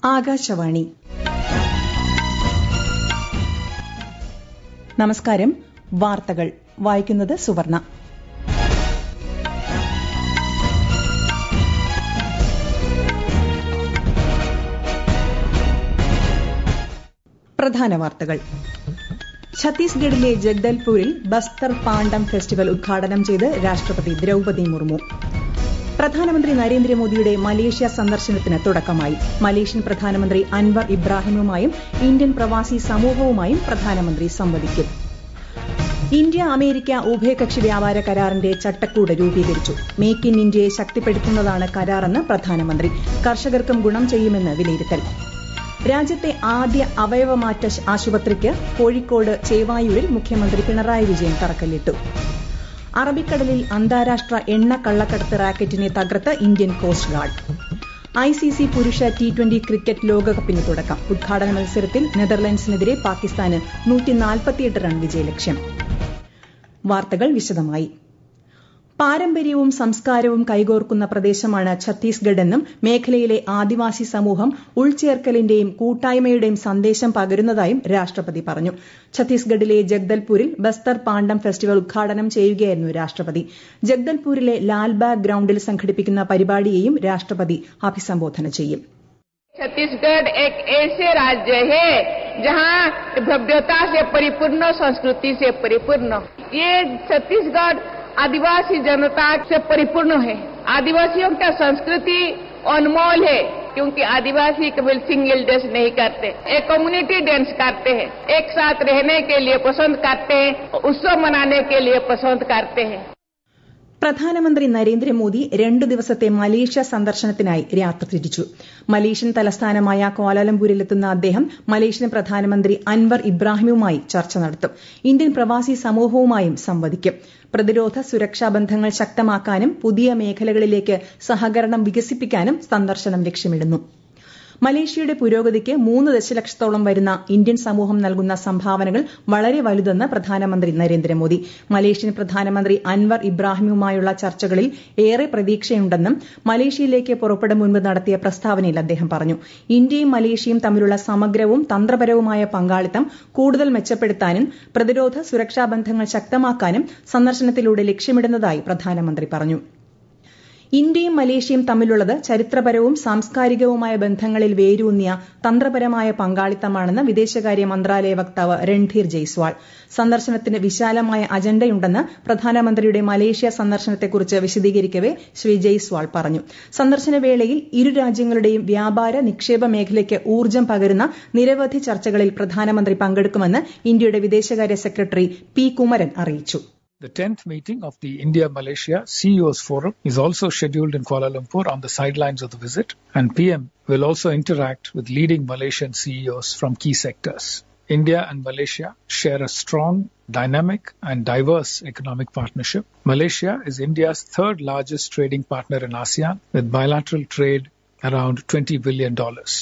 ആകാശവാണി നമസ്കാരം വാർത്തകൾ വായിക്കുന്നത് സുവർണ പ്രധാന വാർത്തകൾ ഛത്തീസ്ഗഡിലെ ജഗ്ദൽപൂരിൽ ബസ്തർ പാണ്ഡം ഫെസ്റ്റിവൽ ഉദ്ഘാടനം ചെയ്ത് രാഷ്ട്രപതി ദ്രൌപതി മുർമു പ്രധാനമന്ത്രി നരേന്ദ്രമോദിയുടെ മലേഷ്യ സന്ദർശനത്തിന് തുടക്കമായി മലേഷ്യൻ പ്രധാനമന്ത്രി അൻവർ ഇബ്രാഹിമുമായും ഇന്ത്യൻ പ്രവാസി സമൂഹവുമായും പ്രധാനമന്ത്രി സംവദിക്കും ഇന്ത്യ അമേരിക്ക ഉഭയകക്ഷി വ്യാപാര കരാറിന്റെ ചട്ടക്കൂട് രൂപീകരിച്ചു മേക്ക് ഇൻ ഇന്ത്യയെ ശക്തിപ്പെടുത്തുന്നതാണ് കരാറെന്ന് പ്രധാനമന്ത്രി കർഷകർക്കും ഗുണം ചെയ്യുമെന്ന് വിലയിരുത്തൽ രാജ്യത്തെ ആദ്യ അവയവമാറ്റ ആശുപത്രിക്ക് കോഴിക്കോട് ചേവായൂരിൽ മുഖ്യമന്ത്രി പിണറായി വിജയൻ തറക്കല്ലിട്ടു അറബിക്കടലിൽ അന്താരാഷ്ട്ര എണ്ണ കള്ളക്കടത്ത് റാക്കറ്റിനെ തകർത്ത് ഇന്ത്യൻ കോസ്റ്റ് ഗാർഡ് ഐസിസി പുരുഷ ടി ട്വന്റി ക്രിക്കറ്റ് ലോകകപ്പിന് തുടക്കം ഉദ്ഘാടന മത്സരത്തിൽ നെതർലൻഡ്സിനെതിരെ പാകിസ്ഥാന് റൺ വിജയലക്ഷ്യം വാർത്തകൾ വിശദമായി പാരമ്പര്യവും സംസ്കാരവും കൈകോർക്കുന്ന പ്രദേശമാണ് ഛത്തീസ്ഗഡ് എന്നും മേഖലയിലെ ആദിവാസി സമൂഹം ഉൾച്ചേർക്കലിന്റെയും കൂട്ടായ്മയുടെയും സന്ദേശം പകരുന്നതായും രാഷ്ട്രപതി പറഞ്ഞു ഛത്തീസ്ഗഡിലെ ജഗ്ദൽപൂരിൽ ബസ്തർ പാണ്ഡം ഫെസ്റ്റിവൽ ഉദ്ഘാടനം ചെയ്യുകയായിരുന്നു രാഷ്ട്രപതി ജഗ്ദൽപൂരിലെ ലാൽബാഗ് ഗ്രൌണ്ടിൽ സംഘടിപ്പിക്കുന്ന പരിപാടിയെയും രാഷ്ട്രപതി അഭിസംബോധന ചെയ്യും छत्तीसगढ़ एक ऐसे राज्य है जहां भव्यता से परिपूर्ण संस्कृति से परिपूर्ण ये छत्तीसगढ़ आदिवासी जनता से परिपूर्ण है आदिवासियों का संस्कृति अनमोल है क्योंकि आदिवासी केवल सिंगल डांस नहीं करते एक कम्युनिटी डांस करते हैं एक साथ रहने के लिए पसंद करते हैं उत्सव मनाने के लिए पसंद करते हैं പ്രധാനമന്ത്രി നരേന്ദ്രമോദി രണ്ടു ദിവസത്തെ മലേഷ്യ സന്ദർശനത്തിനായി യാത്ര തിരിച്ചു മലേഷ്യൻ തലസ്ഥാനമായ ക്വാലാലംപൂരിലെത്തുന്ന അദ്ദേഹം മലേഷ്യൻ പ്രധാനമന്ത്രി അൻവർ ഇബ്രാഹിമുമായി ചർച്ച നടത്തും ഇന്ത്യൻ പ്രവാസി സമൂഹവുമായും സംവദിക്കും പ്രതിരോധ സുരക്ഷാ ബന്ധങ്ങൾ ശക്തമാക്കാനും പുതിയ മേഖലകളിലേക്ക് സഹകരണം വികസിപ്പിക്കാനും സന്ദർശനം ലക്ഷ്യമിടുന്നു മലേഷ്യയുടെ പുരോഗതിക്ക് മൂന്ന് ദശലക്ഷത്തോളം വരുന്ന ഇന്ത്യൻ സമൂഹം നൽകുന്ന സംഭാവനകൾ വളരെ വലുതെന്ന് പ്രധാനമന്ത്രി നരേന്ദ്രമോദി മലേഷ്യൻ പ്രധാനമന്ത്രി അൻവർ ഇബ്രാഹിമുമായുള്ള ചർച്ചകളിൽ ഏറെ പ്രതീക്ഷയുണ്ടെന്നും മലേഷ്യയിലേക്ക് പുറപ്പെടും മുൻപ് നടത്തിയ പ്രസ്താവനയിൽ അദ്ദേഹം പറഞ്ഞു ഇന്ത്യയും മലേഷ്യയും തമ്മിലുള്ള സമഗ്രവും തന്ത്രപരവുമായ പങ്കാളിത്തം കൂടുതൽ മെച്ചപ്പെടുത്താനും പ്രതിരോധ സുരക്ഷാ ബന്ധങ്ങൾ ശക്തമാക്കാനും സന്ദർശനത്തിലൂടെ ലക്ഷ്യമിടുന്നതായി പ്രധാനമന്ത്രി പറഞ്ഞു ഇന്ത്യയും മലേഷ്യയും തമ്മിലുള്ളത് ചരിത്രപരവും സാംസ്കാരികവുമായ ബന്ധങ്ങളിൽ വേരൂന്നിയ തന്ത്രപരമായ പങ്കാളിത്തമാണെന്ന് വിദേശകാര്യ മന്ത്രാലയ വക്താവ് രൺധീർ ജയ്സ്വാൾ സന്ദർശനത്തിന് വിശാലമായ അജണ്ടയുണ്ടെന്ന് പ്രധാനമന്ത്രിയുടെ മലേഷ്യ സന്ദർശനത്തെക്കുറിച്ച് വിശദീകരിക്കവെ ശ്രീ ജയ്സ്വാൾ പറഞ്ഞു സന്ദർശന വേളയിൽ ഇരു രാജ്യങ്ങളുടെയും വ്യാപാര നിക്ഷേപ മേഖലയ്ക്ക് ഊർജ്ജം പകരുന്ന നിരവധി ചർച്ചകളിൽ പ്രധാനമന്ത്രി പങ്കെടുക്കുമെന്ന് ഇന്ത്യയുടെ വിദേശകാര്യ സെക്രട്ടറി പി കുമരൻ അറിയിച്ചു The 10th meeting of the India Malaysia CEOs Forum is also scheduled in Kuala Lumpur on the sidelines of the visit, and PM will also interact with leading Malaysian CEOs from key sectors. India and Malaysia share a strong, dynamic, and diverse economic partnership. Malaysia is India's third largest trading partner in ASEAN, with bilateral trade around $20 billion.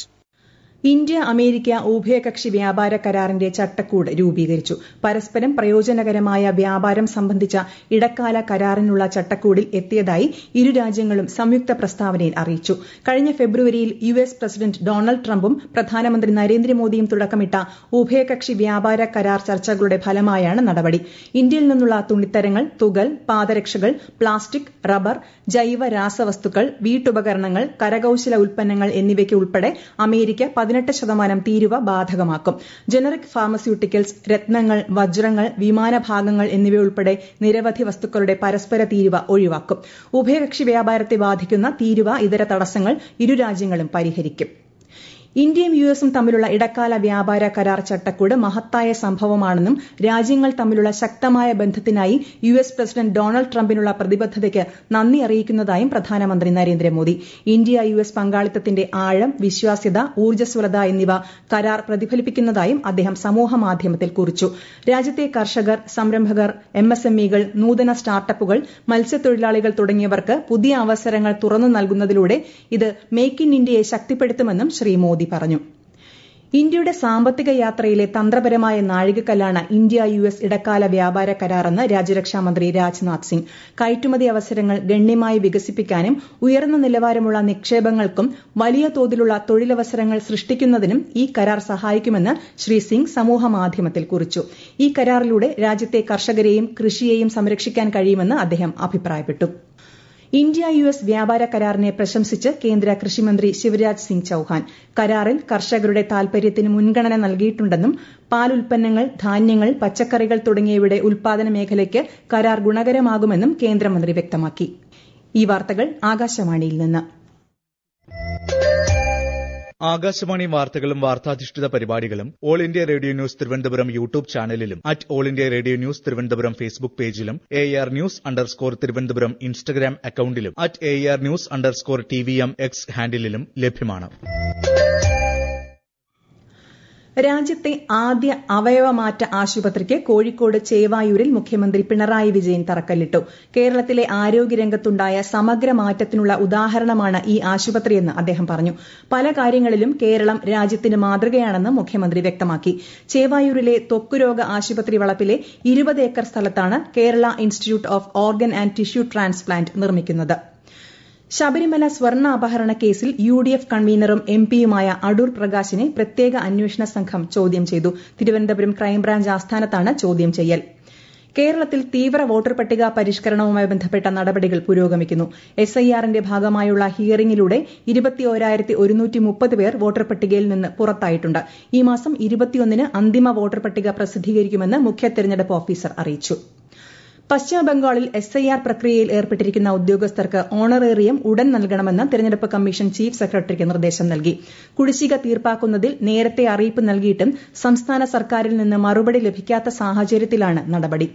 India America ഉഭയകക്ഷി വ്യാപാര കരാറിന്റെ ചട്ടക്കൂട് രൂപീകരിച്ചു പരസ്പരം പ്രയോജനകരമായ വ്യാപാരം സംബന്ധിച്ച ഇടക്കാല കരാറിനുള്ള ചട്ടക്കൂടിൽ എത്തിയതായി ഇരു രാജ്യങ്ങളും സംയുക്ത പ്രസ്താവനയിൽ അറിയിച്ചു കഴിഞ്ഞ ഫെബ്രുവരിയിൽ യു എസ് പ്രസിഡന്റ് ഡൊണാൾഡ് ട്രംപും പ്രധാനമന്ത്രി നരേന്ദ്രമോദിയും തുടക്കമിട്ട ഉഭയകക്ഷി വ്യാപാര കരാർ ചർച്ചകളുടെ ഫലമായാണ് നടപടി ഇന്ത്യയിൽ നിന്നുള്ള തുണിത്തരങ്ങൾ തുകൽ പാദരക്ഷകൾ പ്ലാസ്റ്റിക് റബ്ബർ ജൈവ രാസവസ്തുക്കൾ വീട്ടുപകരണങ്ങൾ കരകൌശല ഉൽപ്പന്നങ്ങൾ എന്നിവയ്ക്ക് ഉൾപ്പെടെ അമേരിക്ക പതിനെട്ട് ശതമാനം തീരുവ ബാധകമാക്കും ജനറിക് ഫാർമസ്യൂട്ടിക്കൽസ് രത്നങ്ങൾ വജ്രങ്ങൾ വിമാനഭാഗങ്ങൾ എന്നിവയുൾപ്പെടെ നിരവധി വസ്തുക്കളുടെ പരസ്പര തീരുവ ഒഴിവാക്കും ഉഭയകക്ഷി വ്യാപാരത്തെ ബാധിക്കുന്ന തീരുവ ഇതര തടസ്സങ്ങൾ ഇരു രാജ്യങ്ങളും പരിഹരിക്കും ഇന്ത്യയും യു എസും തമ്മിലുള്ള ഇടക്കാല വ്യാപാര കരാർ ചട്ടക്കൂട് മഹത്തായ സംഭവമാണെന്നും രാജ്യങ്ങൾ തമ്മിലുള്ള ശക്തമായ ബന്ധത്തിനായി യു എസ് പ്രസിഡന്റ് ഡൊണാൾഡ് ട്രംപിനുള്ള പ്രതിബദ്ധതയ്ക്ക് നന്ദി അറിയിക്കുന്നതായും പ്രധാനമന്ത്രി നരേന്ദ്രമോദി ഇന്ത്യ യു എസ് പങ്കാളിത്തത്തിന്റെ ആഴം വിശ്വാസ്യത ഊർജ്ജസ്വലത എന്നിവ കരാർ പ്രതിഫലിപ്പിക്കുന്നതായും അദ്ദേഹം സമൂഹമാധ്യമത്തിൽ കുറിച്ചു രാജ്യത്തെ കർഷകർ സംരംഭകർ എം എസ് എം ഇകൾ നൂതന സ്റ്റാർട്ടപ്പുകൾ മത്സ്യത്തൊഴിലാളികൾ തുടങ്ങിയവർക്ക് പുതിയ അവസരങ്ങൾ തുറന്നു നൽകുന്നതിലൂടെ ഇത് മേക്ക് ഇൻ ഇന്ത്യയെ ശക്തിപ്പെടുത്തുമെന്നും ശ്രീ മോദി പറഞ്ഞു ഇന്ത്യയുടെ സാമ്പത്തിക യാത്രയിലെ തന്ത്രപരമായ നാഴികക്കല്ലാണ് ഇന്ത്യ യു എസ് ഇടക്കാല വ്യാപാര കരാറെന്ന് രാജ്യരക്ഷാമന്ത്രി രാജ്നാഥ് സിംഗ് കയറ്റുമതി അവസരങ്ങൾ ഗണ്യമായി വികസിപ്പിക്കാനും ഉയർന്ന നിലവാരമുള്ള നിക്ഷേപങ്ങൾക്കും വലിയ തോതിലുള്ള തൊഴിലവസരങ്ങൾ സൃഷ്ടിക്കുന്നതിനും ഈ കരാർ സഹായിക്കുമെന്ന് ശ്രീ സിംഗ് സമൂഹമാധ്യമത്തിൽ കുറിച്ചു ഈ കരാറിലൂടെ രാജ്യത്തെ കർഷകരെയും കൃഷിയെയും സംരക്ഷിക്കാൻ കഴിയുമെന്ന് അദ്ദേഹം അഭിപ്രായപ്പെട്ടു ഇന്ത്യ യു എസ് വ്യാപാര കരാറിനെ പ്രശംസിച്ച് കേന്ദ്ര കൃഷിമന്ത്രി ശിവരാജ് സിംഗ് ചൌഹാൻ കരാറിൽ കർഷകരുടെ താൽപര്യത്തിന് മുൻഗണന നൽകിയിട്ടുണ്ടെന്നും പാൽ ഉൽപ്പന്നങ്ങൾ ധാന്യങ്ങൾ പച്ചക്കറികൾ തുടങ്ങിയവയുടെ ഉൽപാദന മേഖലയ്ക്ക് കരാർ ഗുണകരമാകുമെന്നും കേന്ദ്രമന്ത്രി വ്യക്തമാക്കി ഈ വാർത്തകൾ ആകാശവാണിയിൽ നിന്ന് ആകാശവാണി വാർത്തകളും വാർത്താധിഷ്ഠിത പരിപാടികളും all India radio news Thiruvananthapuram YouTube ചാനലിലും at all India radio news Thiruvananthapuram Facebook പേജിലും A R news underscore Thiruvananthapuram Instagram അക്കൌണ്ടിലും at A R news underscore T V M X ഹാൻഡിലും ലഭ്യമാണ് രാജ്യത്തെ ആദ്യ അവയവമാറ്റ ആശുപത്രിക്ക് കോഴിക്കോട് ചേവായൂരിൽ മുഖ്യമന്ത്രി പിണറായി വിജയൻ തറക്കല്ലിട്ടു കേരളത്തിലെ ആരോഗ്യരംഗത്തുണ്ടായ സമഗ്ര മാറ്റത്തിനുള്ള ഉദാഹരണമാണ് ഈ ആശുപത്രിയെന്ന് അദ്ദേഹം പറഞ്ഞു പല കാര്യങ്ങളിലും കേരളം രാജ്യത്തിന് മാതൃകയാണെന്ന് മുഖ്യമന്ത്രി വ്യക്തമാക്കി ചേവായൂരിലെ ത്വക്കുരോഗ ആശുപത്രി വളപ്പിലെ ഇരുപത് ഏക്കർ സ്ഥലത്താണ് Kerala institute of organ and tissue transplant നിർമ്മിക്കുന്നത് ശബരിമല സ്വർണ്ണ അപഹരണ കേസിൽ യു ഡി എഫ് കൺവീനറും എം പിയുമായ അടൂർ പ്രകാശിനെ പ്രത്യേക അന്വേഷണ സംഘം ചോദ്യം ചെയ്തു തിരുവനന്തപുരം ക്രൈംബ്രാഞ്ച് ആസ്ഥാനത്താണ് ചോദ്യം ചെയ്യൽ കേരളത്തിൽ തീവ്ര വോട്ടർ പട്ടിക പരിഷ്കരണവുമായി ബന്ധപ്പെട്ട നടപടികൾ പുരോഗമിക്കുന്നു എസ് ഐ ആറിന്റെ ഭാഗമായുള്ള ഹിയറിംഗിലൂടെ ഇരുപത്തിയോരായിരത്തി ഒരുന്നൂറ്റി മുപ്പത് പേർ വോട്ടർ പട്ടികയിൽ നിന്ന് പുറത്തായിട്ടുണ്ട് ഈ മാസം ഇരുപത്തിയൊന്നിന് അന്തിമ വോട്ടർ പട്ടിക പ്രസിദ്ധീകരിക്കുമെന്ന് മുഖ്യ തെരഞ്ഞെടുപ്പ് ഓഫീസർ അറിയിച്ചു പശ്ചിമബംഗാളിൽ എസ് ഐ ആർ പ്രക്രിയയിൽ ഏർപ്പെട്ടിരിക്കുന്ന ഉദ്യോഗസ്ഥർക്ക് ഓണറേറിയം ഉടൻ നൽകണമെന്ന് തെരഞ്ഞെടുപ്പ് കമ്മീഷൻ ചീഫ് സെക്രട്ടറിക്ക് നിർദ്ദേശം നൽകി കുടിശ്ശിക തീർപ്പാക്കുന്നതിൽ നേരത്തെ അറിയിപ്പ് നൽകിയിട്ടും സംസ്ഥാന സർക്കാരിൽ നിന്ന് മറുപടി ലഭിക്കാത്ത സാഹചര്യത്തിലാണ് നടപടി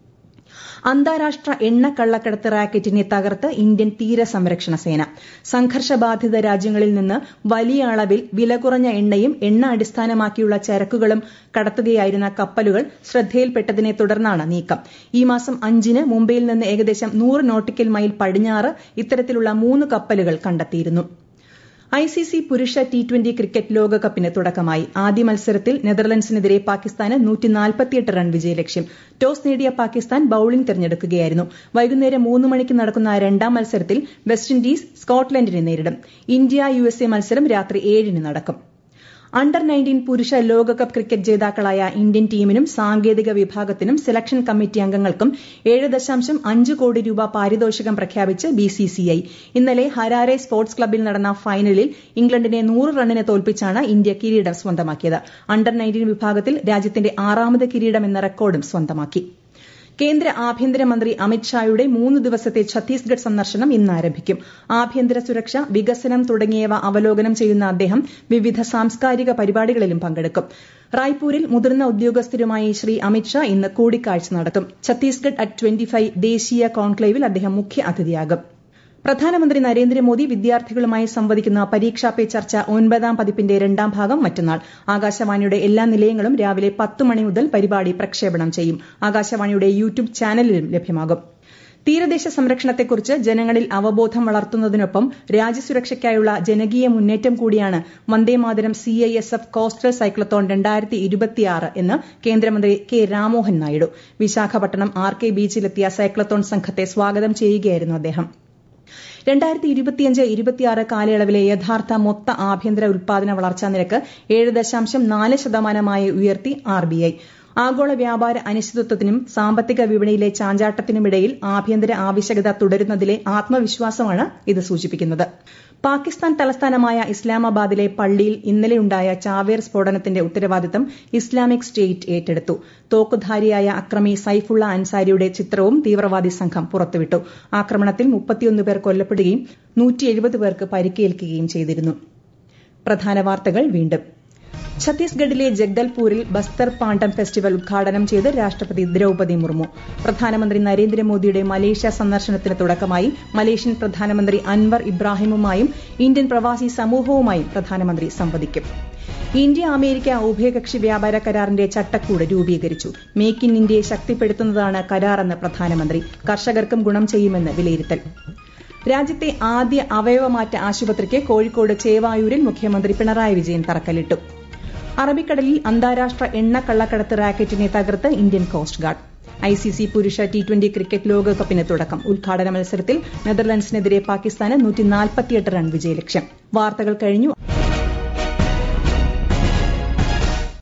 അന്താരാഷ്ട്ര എണ്ണ കള്ളക്കടത്ത് റാക്കറ്റിനെ തകർത്ത് ഇന്ത്യൻ തീരസംരക്ഷണ സേന സംഘർഷബാധിത രാജ്യങ്ങളിൽ നിന്ന് വലിയ അളവിൽ വില കുറഞ്ഞ എണ്ണയും എണ്ണ അടിസ്ഥാനമാക്കിയുള്ള ചരക്കുകളും കടത്തുകയായിരുന്ന കപ്പലുകൾ ശ്രദ്ധയിൽപ്പെട്ടതിനെ തുടർന്നാണ് നീക്കം ഈ മാസം അഞ്ചിന് മുംബൈയിൽ നിന്ന് ഏകദേശം നൂറ് നോട്ടിക്കൽ മൈൽ പടിഞ്ഞാറ് ഇത്തരത്തിലുള്ള മൂന്ന് കപ്പലുകൾ കണ്ടെത്തിയിരുന്നു ഐസിസി പുരുഷ ടി ട്വന്റി ക്രിക്കറ്റ് ലോകകപ്പിന് തുടക്കമായി ആദ്യ മത്സരത്തിൽ നെതർലൻഡ്സിനെതിരെ പാകിസ്ഥാന് റൺ വിജയലക്ഷ്യം ടോസ് നേടിയ പാകിസ്ഥാൻ ബൌളിംഗ് തെരഞ്ഞെടുക്കുകയായിരുന്നു വൈകുന്നേരം മൂന്ന് മണിക്ക് നടക്കുന്ന രണ്ടാം മത്സരത്തിൽ വെസ്റ്റ് ഇൻഡീസ് സ്കോട്ട്ലൻഡിനെ നേരിടും ഇന്ത്യ യു എസ് എ മത്സരം രാത്രി ഏഴിന് നടക്കും അണ്ടർ നയൻറ്റീൻ പുരുഷ ലോകകപ്പ് ക്രിക്കറ്റ് ജേതാക്കളായ ഇന്ത്യൻ ടീമിനും സാങ്കേതിക വിഭാഗത്തിനും സെലക്ഷൻ കമ്മിറ്റി അംഗങ്ങൾക്കും ഏഴ് ദശാംശം അഞ്ച് കോടി രൂപ പാരിതോഷികം പ്രഖ്യാപിച്ച് ബിസിസിഐ ഇന്നലെ ഹരാരെ സ്പോർട്സ് ക്ലബ്ബിൽ നടന്ന ഫൈനലിൽ ഇംഗ്ലണ്ടിനെ നൂറ് റണ്ണിന് തോൽപ്പിച്ചാണ് ഇന്ത്യ കിരീടം സ്വന്തമാക്കിയത് അണ്ടർ നയൻറ്റീൻ വിഭാഗത്തിൽ രാജ്യത്തിന്റെ ആറാമത് കിരീടം എന്ന റെക്കോർഡും സ്വന്തമാക്കി കേന്ദ്ര ആഭ്യന്തരമന്ത്രി അമിത്ഷായുടെ മൂന്ന് ദിവസത്തെ ഛത്തീസ്ഗഡ് സന്ദർശനം ഇന്ന് ആരംഭിക്കും ആഭ്യന്തര സുരക്ഷ വികസനം തുടങ്ങിയവ അവലോകനം ചെയ്യുന്ന അദ്ദേഹം വിവിധ സാംസ്കാരിക പരിപാടികളിലും പങ്കെടുക്കും റായ്പൂരിൽ മുതിർന്ന ഉദ്യോഗസ്ഥരുമായി ശ്രീ അമിത്ഷാ ഇന്ന് കൂടിക്കാഴ്ച നടത്തും ഛത്തീസ്ഗഡ് അറ്റ് ട്വന്റി ദേശീയ കോൺക്ലേവിൽ അദ്ദേഹം മുഖ്യ അതിഥിയാകും പ്രധാനമന്ത്രി നരേന്ദ്രമോദി വിദ്യാർത്ഥികളുമായി സംവദിക്കുന്ന പരീക്ഷാ പേ ചർച്ച ഒൻപതാം പതിപ്പിന്റെ രണ്ടാം ഭാഗം മറ്റന്നാൾ ആകാശവാണിയുടെ എല്ലാ നിലയങ്ങളും രാവിലെ പത്ത് മണി മുതൽ പരിപാടി പ്രക്ഷേപണം ചെയ്യും ആകാശവാണിയുടെ യൂട്യൂബ് ചാനലിലും ലഭ്യമാകും തീരദേശ സംരക്ഷണത്തെക്കുറിച്ച് ജനങ്ങളിൽ അവബോധം വളർത്തുന്നതിനൊപ്പം രാജ്യസുരക്ഷയ്ക്കായുള്ള ജനകീയ മുന്നേറ്റം കൂടിയാണ് Vande Mataram C I S F coastal cyclothon രണ്ടായിരത്തി ഇരുപത്തിയാറ് എന്ന് കേന്ദ്രമന്ത്രി K Rammohan Naidu Visakhapatnam R K ബീച്ചിലെത്തിയ സൈക്ലത്തോൺ സംഘത്തെ സ്വാഗതം ചെയ്യുകയായിരുന്നു അദ്ദേഹം രണ്ടായിരത്തി ഇരുപത്തിയഞ്ച് ഇരുപത്തിയാറ് കാലയളവിലെ യഥാർത്ഥ മൊത്ത ആഭ്യന്തര ഉൽപാദന വളർച്ചാ നിരക്ക് ഏഴ് ദശാംശം നാല് ശതമാനമായി ഉയർത്തി ആർ ബി ഐ ആഗോള വ്യാപാര അനിശ്ചിതത്വത്തിനും സാമ്പത്തിക വിപണിയിലെ ചാഞ്ചാട്ടത്തിനുമിടയിൽ ആഭ്യന്തര ആവശ്യകത തുടരുന്നതിലെ ആത്മവിശ്വാസമാണ് ഇത് സൂചിപ്പിക്കുന്നത് പാകിസ്ഥാൻ തലസ്ഥാനമായ ഇസ്ലാമാബാദിലെ പള്ളിയിൽ ഇന്നലെയുണ്ടായ ചാവേർ സ്ഫോടനത്തിന്റെ ഉത്തരവാദിത്തം ഇസ്ലാമിക് സ്റ്റേറ്റ് ഏറ്റെടുത്തു തോക്കുധാരിയായ അക്രമി സൈഫുള്ള അൻസാരിയുടെ ചിത്രവും തീവ്രവാദി സംഘം പുറത്തുവിട്ടു ആക്രമണത്തിൽ മുപ്പത്തിയൊന്ന് പേർ കൊല്ലപ്പെടുകയും നൂറ്റി പേർക്ക് പരിക്കേൽക്കുകയും ചെയ്തിരുന്നു പ്രധാന വാർത്തകൾ വീണ്ടും ഛത്തീസ്ഗഡിലെ ജഗ്ദൽപൂരിൽ ബസ്തർ പാണ്ഡം ഫെസ്റ്റിവൽ ഉദ്ഘാടനം ചെയ്ത് രാഷ്ട്രപതി ദ്രൌപതി മുർമു പ്രധാനമന്ത്രി നരേന്ദ്രമോദിയുടെ മലേഷ്യ സന്ദർശനത്തിന് തുടക്കമായി മലേഷ്യൻ പ്രധാനമന്ത്രി അൻവർ ഇബ്രാഹിമുമായും ഇന്ത്യൻ പ്രവാസി സമൂഹവുമായും പ്രധാനമന്ത്രി സംവദിക്കും ഇന്ത്യ അമേരിക്ക ഉഭയകക്ഷി വ്യാപാര കരാറിന്റെ ചട്ടക്കൂട് രൂപീകരിച്ചു മേക്ക് ഇൻ ഇന്ത്യയെ ശക്തിപ്പെടുത്തുന്നതാണ് കരാറെന്ന് പ്രധാനമന്ത്രി കർഷകർക്കും ഗുണം ചെയ്യുമെന്ന് വിലയിരുത്തൽ രാജ്യത്തെ ആദ്യ അവയവമാറ്റ ആശുപത്രിക്ക് കോഴിക്കോട് ചേവായൂരിൽ മുഖ്യമന്ത്രി പിണറായി വിജയൻ തറക്കല്ലിട്ടു അറബിക്കടലിൽ അന്താരാഷ്ട്ര എണ്ണ കള്ളക്കടത്ത് റാക്കറ്റിനെ തകർത്ത് ഇന്ത്യൻ കോസ്റ്റ് ഗാർഡ് ഐസിസി പുരുഷ ടി ട്വന്റി ക്രിക്കറ്റ് ലോകകപ്പിന് തുടക്കം ഉദ്ഘാടന മത്സരത്തിൽ നെതർലൻഡ്സിനെതിരെ പാകിസ്ഥാന് റൺ വിജയലക്ഷ്യം വാർത്തകൾ കഴിഞ്ഞു